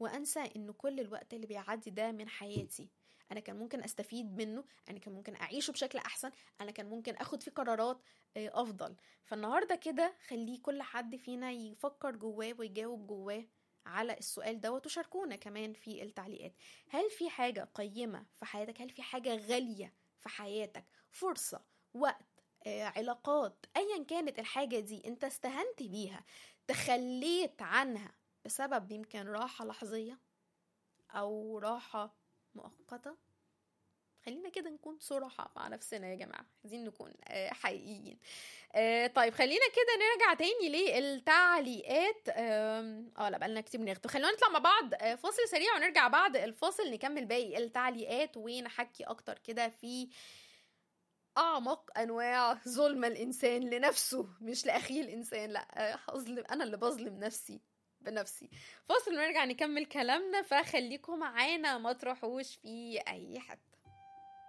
وانسى ان كل الوقت اللي بيعدي ده من حياتي انا كان ممكن استفيد منه انا كان ممكن اعيشه بشكل احسن انا كان ممكن اخد فيه قرارات آه، افضل فالنهارده كده خليه كل حد فينا يفكر جواه ويجاوب جواه على السؤال دوت وشاركونا كمان في التعليقات هل في حاجة قيمة في حياتك هل في حاجة غالية في حياتك فرصة وقت آه، علاقات ايا كانت الحاجة دي انت استهنت بيها تخليت عنها بسبب يمكن راحة لحظية او راحة مؤقتة خلينا كده نكون صراحة مع نفسنا يا جماعة عايزين نكون آه، حقيقيين آه، طيب خلينا كده نرجع تاني للتعليقات آم، اه لا بقالنا كتير بنختم خلونا نطلع مع بعض آه، فاصل سريع ونرجع بعد الفاصل نكمل باقي التعليقات ونحكي اكتر كده في اعمق انواع ظلم الانسان لنفسه مش لاخيه الانسان لا آه، هظلم انا اللي بظلم نفسي بنفسي فاصل ونرجع نكمل كلامنا فخليكم معانا ما تروحوش في اي حته